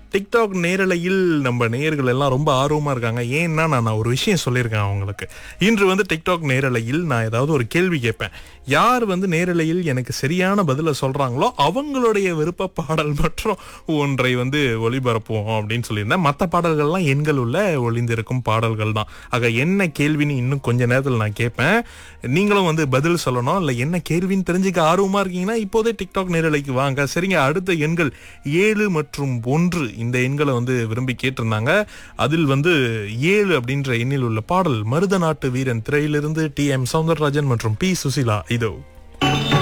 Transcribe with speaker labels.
Speaker 1: TikTok நேரலையில் நம்ம நேயர்கள் எல்லாம் ரொம்ப ஆர்வமா இருக்காங்க ஏன்னா நான் நான் ஒரு விஷயம் சொல்லியிருக்கேன் அவங்களுக்கு இன்று வந்து டிக்டாக் நேரலையில் நான் ஏதாவது ஒரு கேள்வி கேட்பேன் யார் வந்து நேரலையில் எனக்கு சரியான பதிலை சொல்றாங்களோ அவங்களுடைய விருப்ப பாடல் மற்றும் ஒன்றை வந்து ஒளிபரப்புவோம் அப்படின்னு சொல்லியிருந்தேன் மற்ற பாடல்கள்லாம் எண்கள் உள்ள ஒளிந்திருக்கும் பாடல்கள் தான் ஆக என்ன கேள்வின்னு இன்னும் கொஞ்ச நேரத்தில் நான் கேட்பேன் நீங்களும் வந்து பதில் சொல்லணும் இல்லை என்ன கேள்வின்னு தெரிஞ்சுக்க ஆர்வமா இருக்கீங்கன்னா இப்போதே டிக்டாக் நேரலைக்கு வாங்க சரிங்க அடுத்த எண்கள் ஏழு மற்றும் ஒன்று இந்த எண்களை வந்து விரும்பி கேட்டிருந்தாங்க அதில் வந்து ஏழு அப்படின்ற எண்ணில் உள்ள பாடல் மருத நாட்டு வீரன் திரையிலிருந்து டி எம் சவுந்தரராஜன் மற்றும் பி சுசிலா இதோ